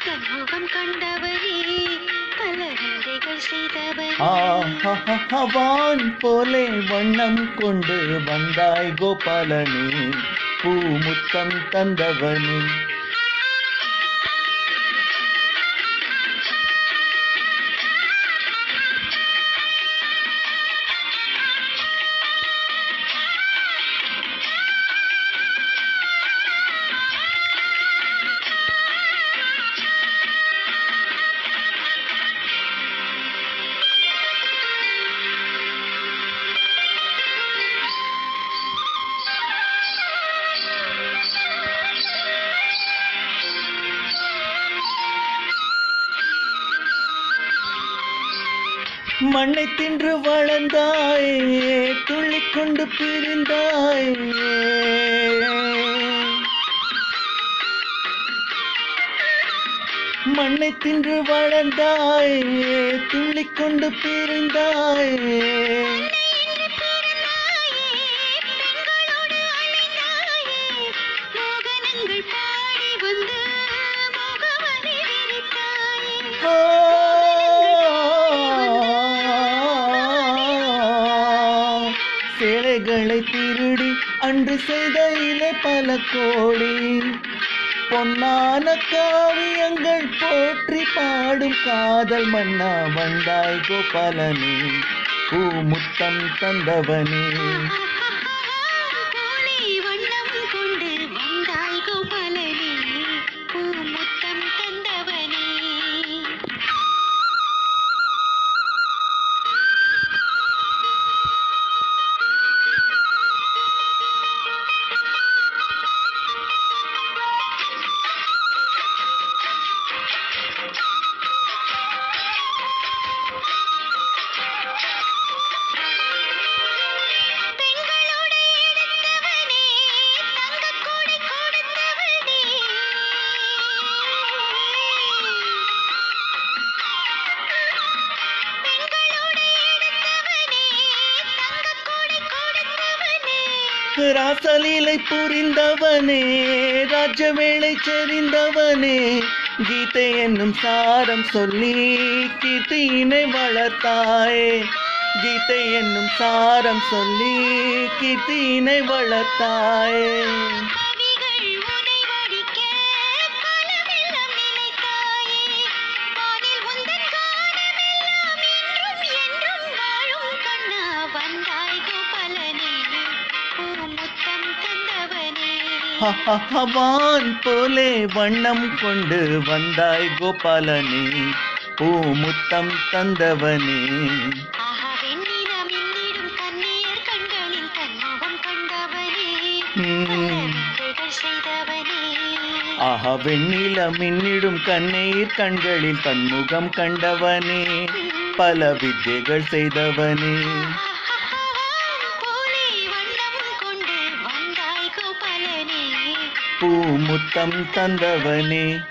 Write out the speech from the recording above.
தன்முகம் கண்டவனே பல விந்தைகள் செய்தவனே ஆஹான் போலே வண்ணம் கொண்டு வந்தாய் கோபாலனே பூமுத்தம் தந்தவனே மண்ணை தின்று வளர்ந்தாய் துள்ளிக்கொண்டு பிரிந்தாய் மண்ணை தின்று வளர்ந்தாய் துள்ளிக்கொண்டு பிரிந்தாய் இன்று பிறந்தாயே பெண்களோடு அலைந்தாயே மோகனங்கள் பாடி வந்து முகவரி விரித்தாயே சேலைகளை திருடி அன்று செய்த இலை பல கோடி பொன்னான காவியங்கள் போற்றி பாடும் காதல் மன்னா வந்தாய் கோபாலனே பூமுத்தம் தந்தவனே போலே வண்ணம் கொண்டு வந்தாய் கோபாலனே பூமுத்தம் தந்தவனே பெண்களோடு எடுத்தவனே தங்கக் கொடை கொடுத்தவனே பெண்களோடு எடுத்தவனே தங்கக் கொடை கொடுத்தவனே ராசலீலை புரிந்தவனே ராஜ வேளை செறிந்தவனே கீதை என்னும் சாரம் சொல்லி கீர்த்தியினை வளர்த்தாயே கீதை என்னும் சாரம் சொல்லி கீர்த்தியினை வளர்த்தாயே கவிகள் உனை வடிக்க காலமெல்லாம் நிலைத்தாயே வானில் உந்தன் கானமெல்லாம் என்றும் என்றும் வாழும் கண்ணா வந்தாய் கோபாலனே பூமுத்தம் தந்தவனே வான் போலே வண்ணம் கொண்டு வந்தாய் கோபாலனே பூமுத்தம் தந்தவனே ஆஹா வெண்ணிலம் என்னிடும் கண்ணீர் கண்களில் தன்முகம் கண்டவனே ம். விந்தைகள் செய்தவனே ஆஹா வெண்ணில மின்னிடும் கண்ணீர் கண்களில் தன்முகம் கண்டவனே பல வித்தைகள் செய்தவனே போலே வண்ணம் கொண்டு வந்தாய் கோபாலனே பூமுத்தம் தந்தவனே